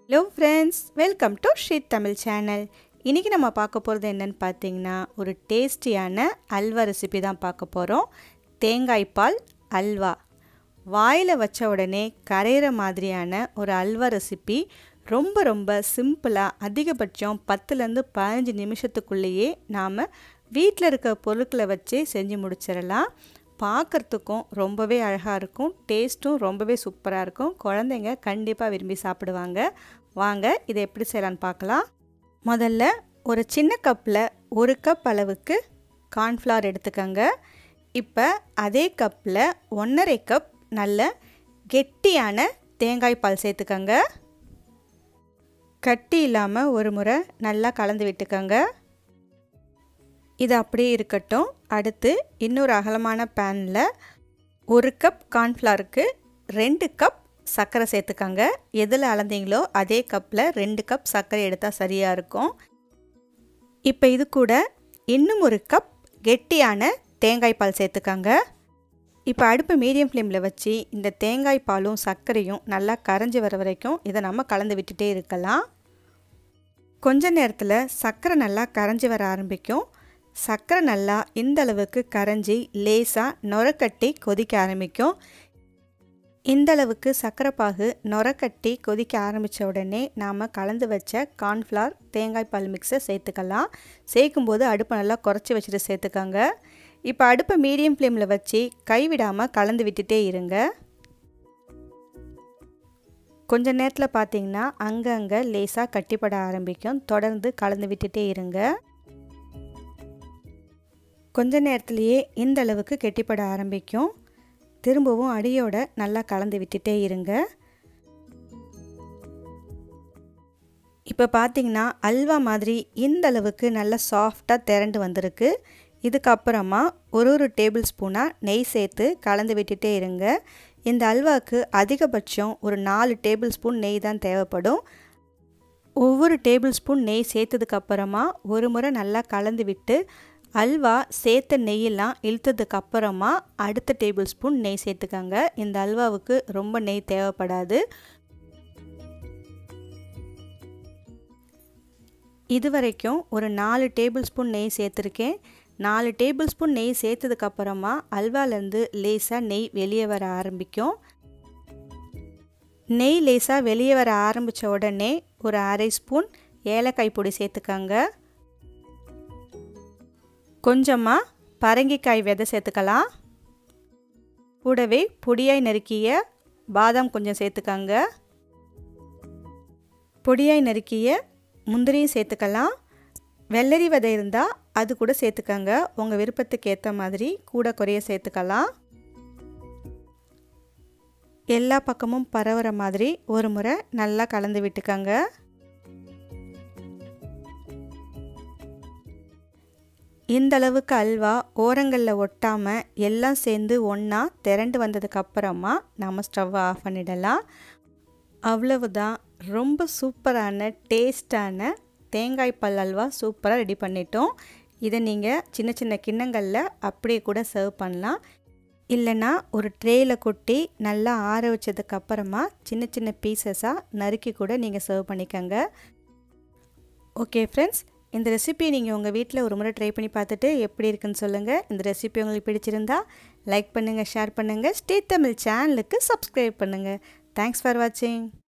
hello friends welcome to sheet Tamil channel இன்றைக்கி நம்ம பார்க்க போகிறது என்னென்னு பார்த்தீங்கன்னா ஒரு டேஸ்டியான அல்வா ரெசிபி தான் பார்க்க போகிறோம் தேங்காய் பால் அல்வா வாயில் வச்ச உடனே கரையிற மாதிரியான ஒரு அல்வா ரெசிபி ரொம்ப ரொம்ப சிம்பிளாக அதிகபட்சம் பத்துலேருந்து பதினஞ்சு நிமிஷத்துக்குள்ளேயே நாம் வீட்டில் இருக்க பொருட்களை வச்சு செஞ்சு முடிச்சிடலாம் பார்க்குறதுக்கும் ரொம்பவே அழகாக இருக்கும் டேஸ்ட்டும் ரொம்பவே சூப்பராக இருக்கும் குழந்தைங்க கண்டிப்பாக விரும்பி சாப்பிடுவாங்க வாங்க இதை எப்படி செய்யலான்னு பார்க்கலாம் முதல்ல ஒரு சின்ன கப்பில் ஒரு கப் அளவுக்கு கார்ன்ஃப்ளவர் எடுத்துக்கோங்க இப்போ அதே கப்பில் ஒன்றரை கப் நல்ல கெட்டியான தேங்காய் பால் சேர்த்துக்கோங்க கட்டி இல்லாமல் ஒரு முறை நல்லா கலந்து விட்டுக்கோங்க இது அப்படியே இருக்கட்டும் அடுத்து இன்னொரு அகலமான பேனில் ஒரு கப் கார்ன்ஃப்ளவருக்கு ரெண்டு கப் சர்க்கரை சேர்த்துக்கோங்க எதில் அளந்தீங்களோ அதே கப்பில் ரெண்டு கப் சர்க்கரை எடுத்தால் சரியாக இருக்கும் இப்போ இது கூட இன்னும் ஒரு கப் கெட்டியான தேங்காய் பால் சேர்த்துக்கோங்க இப்போ அடுப்பு மீடியம் ஃப்ளேமில் வச்சு இந்த தேங்காய் பாலும் சர்க்கரையும் நல்லா கரைஞ்சி வர வரைக்கும் இதை நம்ம கலந்து விட்டுட்டே இருக்கலாம் கொஞ்ச நேரத்தில் சர்க்கரை நல்லா கரைஞ்சி வர ஆரம்பிக்கும் சர்க்கரை நல்லா இந்த அளவுக்கு கரைஞ்சி லேசாக நொரக்கட்டி கொதிக்க ஆரம்பிக்கும் இந்த அளவுக்கு சர்க்கரை பாகு நொரக்கட்டி கொதிக்க ஆரம்பித்த உடனே நாம் கலந்து வச்ச கார்ன்ஃப்ளவர் தேங்காய் பால் மிக்ஸை சேர்த்துக்கலாம் சேர்க்கும்போது அடுப்பை நல்லா குறைச்சி வச்சுட்டு சேர்த்துக்கோங்க இப்போ அடுப்பை மீடியம் ஃப்ளேமில் வச்சு கைவிடாமல் கலந்து விட்டுட்டே இருங்க கொஞ்ச நேரத்தில் பார்த்தீங்கன்னா அங்கங்கே லேசாக கட்டிப்பட ஆரம்பிக்கும் தொடர்ந்து கலந்து விட்டுட்டே இருங்க கொஞ்ச நேரத்துலேயே இந்த அளவுக்கு கெட்டிப்பட ஆரம்பிக்கும் திரும்பவும் அடியோட நல்லா கலந்து விட்டுட்டே இருங்க இப்போ பார்த்தீங்கன்னா அல்வா மாதிரி இந்த அளவுக்கு நல்லா சாஃப்டாக திரண்டு வந்திருக்கு இதுக்கப்புறமா ஒரு ஒரு டேபிள் ஸ்பூனாக நெய் சேர்த்து கலந்து விட்டுட்டே இருங்க இந்த அல்வாவுக்கு அதிகபட்சம் ஒரு நாலு டேபிள் ஸ்பூன் நெய் தான் தேவைப்படும் ஒவ்வொரு டேபிள் ஸ்பூன் நெய் சேர்த்ததுக்கப்புறமா ஒரு முறை நல்லா கலந்து விட்டு அல்வா சேர்த்த நெய்யெல்லாம் இழுத்ததுக்கு அப்புறமா அடுத்த டேபிள் ஸ்பூன் நெய் சேர்த்துக்கோங்க இந்த அல்வாவுக்கு ரொம்ப நெய் தேவைப்படாது இது வரைக்கும் ஒரு நாலு டேபிள் ஸ்பூன் நெய் சேர்த்துருக்கேன் நாலு டேபிள் ஸ்பூன் நெய் சேர்த்ததுக்கப்புறமா அல்வாலேருந்து லேசாக நெய் வெளியே வர ஆரம்பிக்கும் நெய் லேசாக வெளியே வர ஆரம்பித்த உடனே ஒரு அரை ஸ்பூன் ஏலக்காய் பொடி சேர்த்துக்கோங்க கொஞ்சமாக பரங்கிக்காய் விதை சேர்த்துக்கலாம் கூடவே பொடியாய் நறுக்கிய பாதாம் கொஞ்சம் சேர்த்துக்கோங்க பொடியாய் நறுக்கிய முந்திரியும் சேர்த்துக்கலாம் வெள்ளரி விதை இருந்தால் அது கூட சேர்த்துக்கோங்க உங்கள் விருப்பத்துக்கு ஏற்ற மாதிரி கூட குறைய சேர்த்துக்கலாம் எல்லா பக்கமும் பரவுற மாதிரி ஒரு முறை நல்லா கலந்து விட்டுக்கோங்க இந்த அளவுக்கு அல்வா ஓரங்களில் ஒட்டாமல் எல்லாம் சேர்ந்து ஒன்றா திரண்டு வந்ததுக்கப்புறமா நம்ம ஸ்டவ்வை ஆஃப் பண்ணிடலாம் அவ்வளவுதான் ரொம்ப சூப்பரான டேஸ்டான தேங்காய் பல் அல்வா சூப்பராக ரெடி பண்ணிட்டோம் இதை நீங்கள் சின்ன சின்ன கிண்ணங்களில் அப்படியே கூட சர்வ் பண்ணலாம் இல்லைன்னா ஒரு ட்ரேயில் கொட்டி நல்லா ஆற வச்சதுக்கப்புறமா சின்ன சின்ன பீசஸாக நறுக்கி கூட நீங்கள் சர்வ் பண்ணிக்கோங்க ஓகே ஃப்ரெண்ட்ஸ் இந்த ரெசிபி நீங்கள் உங்கள் வீட்டில் ஒரு முறை ட்ரை பண்ணி பார்த்துட்டு எப்படி இருக்குன்னு சொல்லுங்கள் இந்த ரெசிபி உங்களுக்கு பிடிச்சிருந்தா லைக் பண்ணுங்கள் ஷேர் பண்ணுங்கள் ஸ்டே தமிழ் சேனலுக்கு சப்ஸ்கிரைப் பண்ணுங்கள் தேங்க்ஸ் ஃபார் வாட்சிங்